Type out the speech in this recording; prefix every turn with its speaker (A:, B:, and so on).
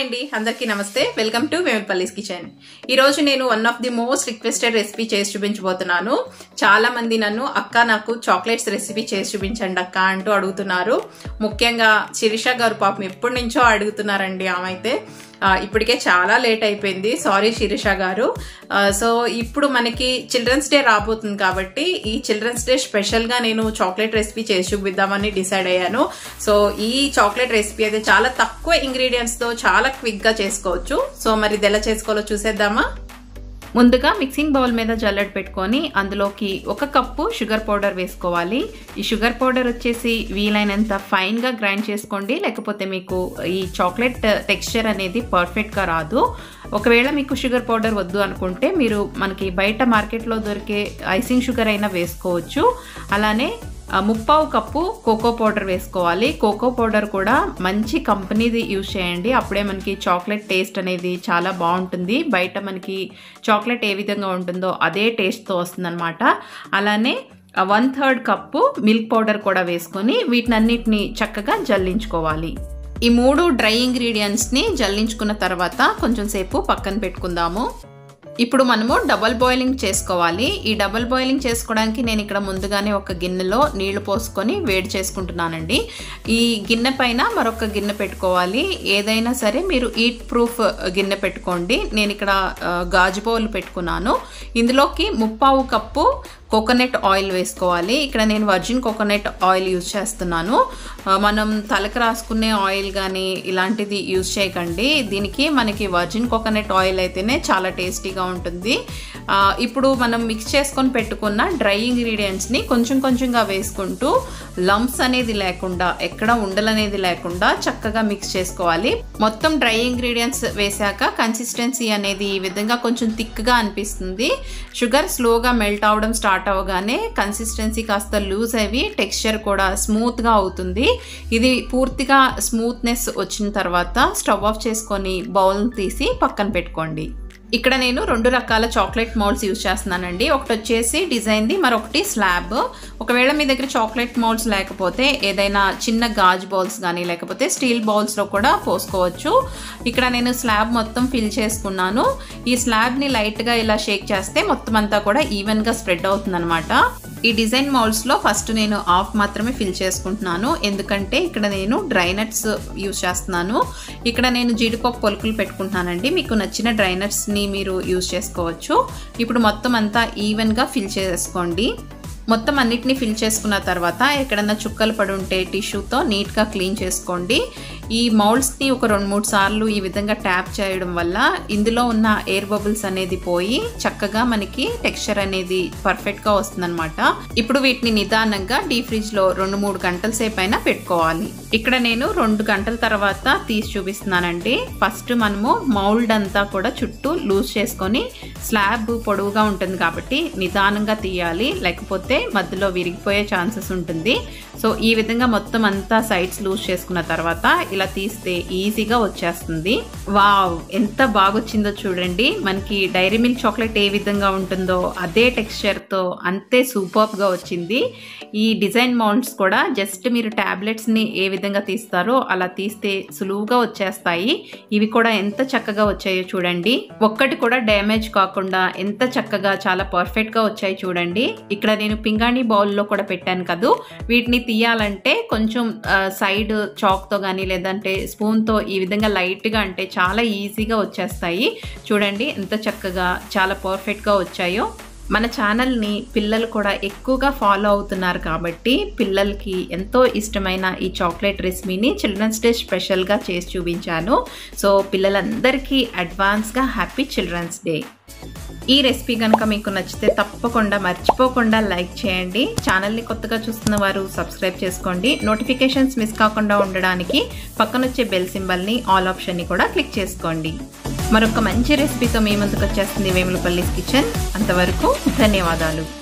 A: అండి అందరికీ నమస్తే వెల్కమ్ టు వేమపల్లీస్ కిచెన్ ఈ రోజు నేను one of the most requested recipe చేసి చూపించబోతున్నాను చాలా మంది నన్ను అక్క నాకు చాక్లెట్స్ రెసిపీ చేసి చూపించండి అక్క అంటూ అడుగుతున్నారు ముఖ్యంగా శిరీష గారు పాపం ఎప్పటి నుంచో అడుగుతున్నారండి ఆమె అయితే ఆ, ఇప్పటికే చాలా లేట్ అయిపోయింది సారీ శిరీష గారు ఆ, సో ఇప్పుడు మనకి చిల్డ్రన్స్ డే రాబోతుంది కాబట్టి ఈ చిల్డ్రన్స్ డే స్పెషల్ గా నేను చాక్లెట్ రెసిపీ చేసి చూపిద్దామని డిసైడ్ అయ్యాను సో ఈ చాక్లెట్ రెసిపీ అయితే చాలా తక్కువ ఇంగ్రీడియంట్స్ తో చాలా క్విక్ గా చేసుకోవచ్చు సో మరి ఇది ఎలా చేసుకోవాలో చూసేద్దామా ముందుగా మిక్సింగ్ బౌల్ మీద జల్లెడ పెట్టుకొని అందులోకి ఒక కప్పు షుగర్ పౌడర్ వేసుకోవాలి ఈ షుగర్ పౌడర్ వచ్చేసి వీలైనంత ఫైన్గా గ్రైండ్ చేసుకోండి లేకపోతే మీకు ఈ చాక్లెట్ టెక్స్చర్ అనేది పర్ఫెక్ట్గా రాదు ఒకవేళ మీకు షుగర్ పౌడర్ వద్దు అనుకుంటే మీరు మనకి బయట మార్కెట్లో దొరికే ఐసింగ్ షుగర్ అయినా వేసుకోవచ్చు అలానే ఆ, ముప్పావు కప్పు కోకో పౌడర్ వేసుకోవాలి కోకో పౌడర్ కూడా మంచి కంపెనీది యూజ్ చేయండి అప్పుడే మనకి చాక్లెట్ టేస్ట్ అనేది చాలా బాగుంటుంది బయట మనకి చాక్లెట్ ఏ విధంగా ఉంటుందో అదే టేస్ట్తో వస్తుందన్నమాట అలానే one third cup milk powder కూడా వేసుకొని వీటినన్నిటిని చక్కగా జల్లించుకోవాలి ఈ మూడు డ్రై ఇంగ్రీడియంట్స్ని జల్లించుకున్న తర్వాత కొంచెం సేపు పక్కన పెట్టుకుందాము ఇప్పుడు మనము డబల్ బాయిలింగ్ చేసుకోవాలి ఈ డబల్ బాయిలింగ్ చేసుకోవడానికి నేను ఇక్కడ ముందుగానే ఒక గిన్నెలో నీళ్లు పోసుకొని వేడి చేసుకుంటున్నానండి ఈ గిన్నె పైన మరొక గిన్నె పెట్టుకోవాలి ఏదైనా సరే మీరు ఈట్ ప్రూఫ్ గిన్నె పెట్టుకోండి నేను ఇక్కడ ఆ, గాజు బౌల్ పెట్టుకున్నాను ఇందులోకి ముప్పావు కప్పు కోకోనట్ ఆయిల్ వేసుకోవాలి ఇక్కడ నేను వర్జిన్ కోకోనట్ ఆయిల్ యూజ్ చేస్తున్నాను ఆ, మనం తలకు రాసుకునే ఆయిల్ కానీ ఇలాంటిది యూజ్ చేయకండి దీనికి మనకి వర్జిన్ కోకోనట్ ఆయిల్ అయితేనే చాలా టేస్టీగా ఉంటుంది ఆ, ఇప్పుడు మనం మిక్స్ చేసుకొని పెట్టుకున్న డ్రై ఇంగ్రీడియంట్స్ని కొంచెం కొంచెంగా వేసుకుంటూ లంప్స్ అనేది లేకుండా ఎక్కడ ఉండలనేది లేకుండా చక్కగా మిక్స్ చేసుకోవాలి మొత్తం డ్రై ఇంగ్రీడియంట్స్ వేశాక కన్సిస్టెన్సీ అనేది ఈ విధంగా కొంచెం థిక్గా అనిపిస్తుంది షుగర్ స్లోగా మెల్ట్ అవడం స్టార్ట్ అవగానే కన్సిస్టెన్సీ కాస్త లూజ్ అవి టెక్స్చర్ కూడా స్మూత్గా అవుతుంది ఇది పూర్తిగా స్మూత్నెస్ వచ్చిన తర్వాత స్టవ్ ఆఫ్ చేసుకొని బౌల్ తీసి పక్కన పెట్టుకోండి ఇక్కడ నేను రెండు రకాల చాక్లెట్ మౌల్డ్స్ యూజ్ చేస్తున్నానండి ఒకటి వచ్చేసి డిజైన్ది మరొకటి స్లాబ్ ఒకవేళ మీ దగ్గర చాక్లెట్ మౌల్డ్స్ లేకపోతే ఏదైనా చిన్న గాజు బౌల్స్ కానీ లేకపోతే స్టీల్ బౌల్స్లో కూడా పోసుకోవచ్చు ఇక్కడ నేను స్లాబ్ మొత్తం ఫిల్ చేసుకున్నాను ఈ స్లాబ్ని లైట్గా ఇలా షేక్ చేస్తే మొత్తం అంతా కూడా ఈవెన్గా స్ప్రెడ్ అవుతుందన్నమాట ఈ డిజైన్ మౌల్డ్స్లో ఫస్ట్ నేను ఆఫ్ మాత్రమే ఫిల్ చేసుకుంటున్నాను ఎందుకంటే ఇక్కడ నేను డ్రై నట్స్ యూజ్ చేస్తున్నాను ఇక్కడ నేను జీడిపప్పు పొలుకులు పెట్టుకుంటున్నానండి మీకు నచ్చిన డ్రై నట్స్ని మీరు యూజ్ చేసుకోవచ్చు ఇప్పుడు మొత్తం అంతా ఈవెన్గా ఫిల్ చేసుకోండి మొత్తం అన్నిటిని ఫిల్ చేసుకున్న తర్వాత ఎక్కడన్నా చుక్కలు పడి ఉంటే టిష్యూతో నీట్గా క్లీన్ చేసుకోండి ఈ మౌల్డ్స్ని ఒక రెండు మూడు సార్లు ఈ విధంగా ట్యాప్ చేయడం వల్ల ఇందులో ఉన్న ఎయిర్ బబుల్స్ అనేది పోయి చక్కగా మనకి టెక్స్చర్ అనేది పర్ఫెక్ట్గా వస్తుందన్నమాట ఇప్పుడు వీటిని నిదానంగా డీ ఫ్రిడ్జ్లో రెండు మూడు గంటల సేపు అయినా పెట్టుకోవాలి ఇక్కడ నేను రెండు గంటల తర్వాత తీసి చూపిస్తున్నానండి ఫస్ట్ మనము మౌల్డ్ అంతా కూడా చుట్టూ లూజ్ చేసుకొని స్లాబ్ పొడవుగా ఉంటుంది కాబట్టి నిదానంగా తీయాలి లేకపోతే మధ్యలో విరిగిపోయే ఛాన్సెస్ ఉంటుంది సో ఈ విధంగా మొత్తం అంతా సైడ్స్ లూజ్ చేసుకున్న తర్వాత ఇలా తీస్తే ఈజీగా వచ్చేస్తుంది వావ్ ఎంత బాగొచ్చిందో చూడండి మనకి డైరీ మిల్క్ చాక్లెట్ ఏ విధంగా ఉంటుందో అదే టెక్స్చర్తో అంతే సూపర్గా వచ్చింది ఈ డిజైన్ మౌంట్స్ కూడా జస్ట్ మీరు ట్యాబ్లెట్స్ని ఏ విధంగా తీస్తారో అలా తీస్తే సులువుగా వచ్చేస్తాయి ఇవి కూడా ఎంత చక్కగా వచ్చాయో చూడండి ఒక్కటి కూడా డ్యామేజ్ కాకుండా ఎంత చక్కగా చాలా పర్ఫెక్ట్గా వచ్చాయి చూడండి ఇక్కడ నేను పింగాణి బౌల్లో కూడా పెట్టాను కదూ వీటిని తీయాలంటే కొంచెం ఆ, సైడ్ చాక్తో కానీ లేదంటే స్పూన్తో ఈ విధంగా లైట్గా అంటే చాలా ఈజీగా వచ్చేస్తాయి చూడండి ఎంత చక్కగా చాలా పర్ఫెక్ట్గా వచ్చాయో మన ఛానల్ని పిల్లలు కూడా ఎక్కువగా ఫాలో అవుతున్నారు కాబట్టి పిల్లలకి ఎంతో ఇష్టమైన ఈ చాక్లెట్ రెసిపీని చిల్డ్రన్స్ డే స్పెషల్గా చేసి చూపించాను సో పిల్లలందరికీ అడ్వాన్స్గా హ్యాపీ చిల్డ్రన్స్ డే ఈ రెసిపీ కనుక మీకు నచ్చితే తప్పకుండా మర్చిపోకుండా లైక్ చేయండి ఛానల్ని కొత్తగా చూస్తున్న వారు సబ్స్క్రైబ్ చేసుకోండి నోటిఫికేషన్స్ మిస్ కాకుండా ఉండడానికి పక్కనొచ్చే బెల్ సింబల్ని ఆల్ ఆప్షన్ని కూడా క్లిక్ చేసుకోండి మరొక మంచి రెసిపీతో మీ ముందుకు వచ్చేస్తుంది వేములపల్లి కిచెన్ అంతవరకు ధన్యవాదాలు